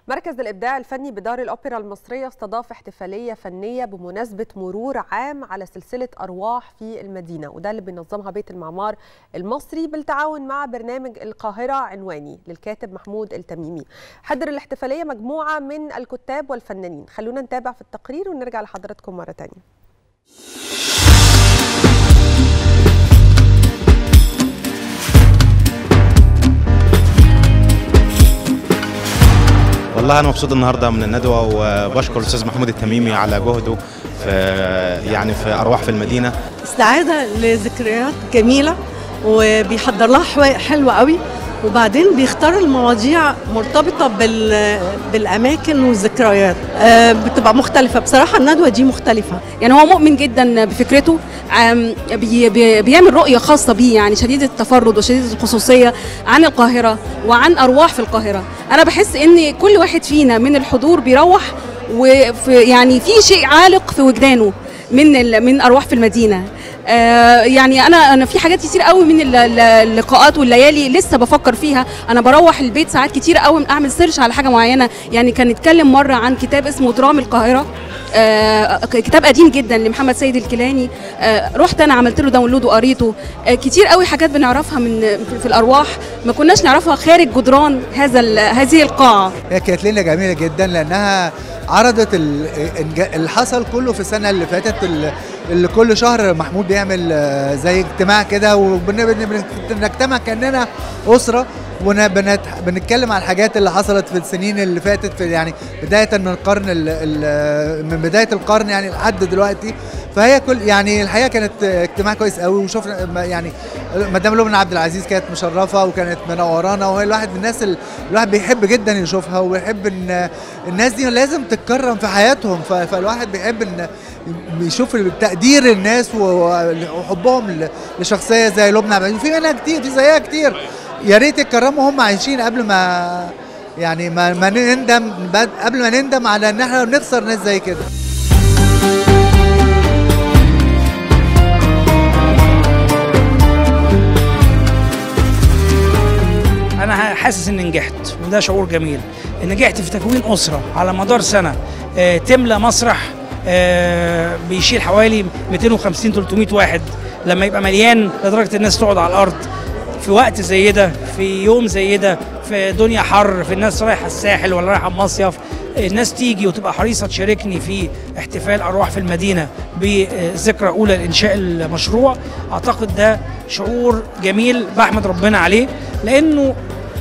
مركز الإبداع الفني بدار الأوبرا المصرية استضاف احتفالية فنية بمناسبة مرور عام على سلسلة أرواح في المدينة وده اللي بينظمها بيت المعمار المصري بالتعاون مع برنامج القاهرة عنواني للكاتب محمود التميمي حضر الاحتفالية مجموعة من الكتاب والفنانين خلونا نتابع في التقرير ونرجع لحضراتكم مرة تانية والله انا مبسوط النهارده من الندوه وبشكر الاستاذ محمود التميمي على جهده في يعني في ارواح في المدينه استعاده لذكريات جميله وبيحضر لها حلوه قوي وبعدين بيختار المواضيع مرتبطه بال... بالاماكن والذكريات آه بتبقى مختلفه بصراحه الندوه دي مختلفه يعني هو مؤمن جدا بفكرته بي بي بيعمل رؤيه خاصه بيه يعني شديد التفرد وشديد الخصوصيه عن القاهره وعن ارواح في القاهره انا بحس ان كل واحد فينا من الحضور بيروح وفي يعني في شيء عالق في وجدانه من من ارواح في المدينه آه يعني انا انا في حاجات كتير قوي من اللقاءات والليالي لسه بفكر فيها انا بروح البيت ساعات كتير قوي اعمل سيرش على حاجه معينه يعني كان اتكلم مره عن كتاب اسمه درام القاهره آه كتاب قديم جدا لمحمد سيد الكيلاني آه رحت انا عملت له داونلود وقريته آه كتير قوي حاجات بنعرفها من في الارواح ما كناش نعرفها خارج جدران هذا هذه القاعه هي كانت ليله جميله جدا لانها عرضت اللي حصل كله في السنه اللي فاتت اللي كل شهر محمود بيعمل زي اجتماع كده وبنجتمع كاننا اسره وبنتكلم عن الحاجات اللي حصلت في السنين اللي فاتت في يعني بدايه من القرن من بدايه القرن يعني لحد دلوقتي فهي كل يعني الحقيقه كانت اجتماع كويس قوي وشفنا يعني مدام لبنى عبد العزيز كانت مشرفه وكانت منورانا وهي الواحد من الناس اللي الواحد بيحب جدا يشوفها وبيحب ان الناس دي لازم تتكرم في حياتهم فالواحد بيحب ان يشوف تقدير الناس وحبهم لشخصيه زي لبنى عبد العزيز في منها كتير في زيها كتير يا ريت يتكرموا هم عايشين قبل ما يعني ما, ما نندم قبل ما نندم على ان احنا نخسر ناس زي كده انا حاسس اني نجحت وده شعور جميل نجحت في تكوين اسره على مدار سنه آه تملى مسرح آه بيشيل حوالي 250 300 واحد لما يبقى مليان لدرجه الناس تقعد على الارض في وقت زي ده في يوم زي ده في دنيا حر في الناس رايحه الساحل ولا رايحه المصيف الناس تيجي وتبقى حريصه تشاركني في احتفال ارواح في المدينه بذكرى اولى لانشاء المشروع اعتقد ده شعور جميل بحمد ربنا عليه لانه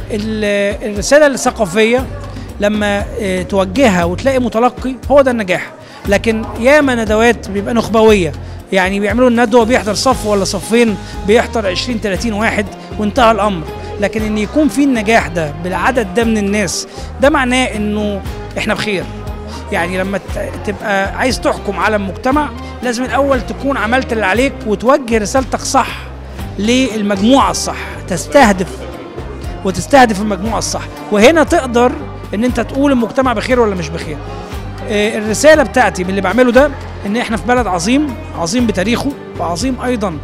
الرساله الثقافيه لما توجهها وتلاقي متلقي هو ده النجاح لكن ياما ندوات بيبقى نخبويه يعني بيعملوا الندوه بيحضر صف ولا صفين بيحضر 20 30 واحد وانتهى الامر لكن ان يكون في النجاح ده بالعدد ده من الناس ده معناه انه احنا بخير يعني لما تبقى عايز تحكم على المجتمع لازم الاول تكون عملت اللي عليك وتوجه رسالتك صح للمجموعه الصح تستهدف وتستهدف المجموعه الصح وهنا تقدر ان انت تقول المجتمع بخير ولا مش بخير الرساله بتاعتي من اللي بعمله ده ان احنا في بلد عظيم عظيم بتاريخه وعظيم ايضا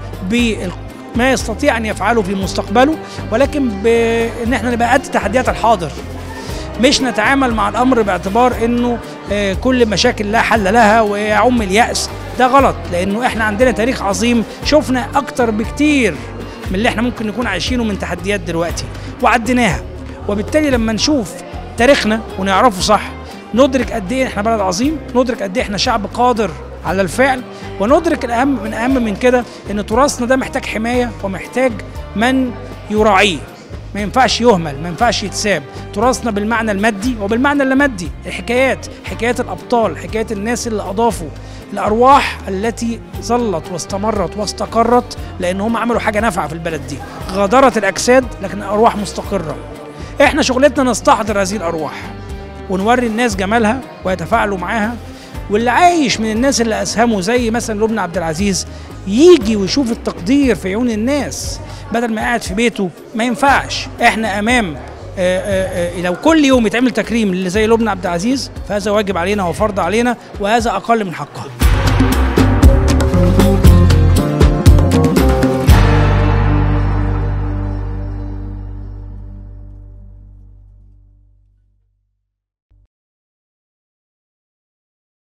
بما يستطيع ان يفعله في مستقبله ولكن بان احنا نبقى قد تحديات الحاضر مش نتعامل مع الامر باعتبار انه كل مشاكل لا حل لها ويعم الياس ده غلط لانه احنا عندنا تاريخ عظيم شفنا اكتر بكتير من اللي احنا ممكن نكون عايشينه من تحديات دلوقتي وعديناها وبالتالي لما نشوف تاريخنا ونعرفه صح ندرك قد ايه احنا بلد عظيم ندرك قد ايه احنا شعب قادر على الفعل وندرك الاهم من اهم من كده ان تراثنا ده محتاج حمايه ومحتاج من يراعيه ما ينفعش يهمل ما ينفعش يتساب تراثنا بالمعنى المادي وبالمعنى اللامادي الحكايات حكايات الابطال حكايات الناس اللي اضافوا الارواح التي ظلت واستمرت واستقرت لان هم عملوا حاجه نافعه في البلد دي غادرت الاجساد لكن الارواح مستقره احنا شغلتنا نستحضر هذه الارواح ونوري الناس جمالها ويتفاعلوا معاها واللي عايش من الناس اللي اسهموا زي مثلا لبنى عبد العزيز يجي ويشوف التقدير في عيون الناس بدل ما قاعد في بيته ما ينفعش احنا امام آآ آآ لو كل يوم يتعمل تكريم اللي زي لبنى عبد العزيز فهذا واجب علينا وفرض علينا وهذا اقل من حقها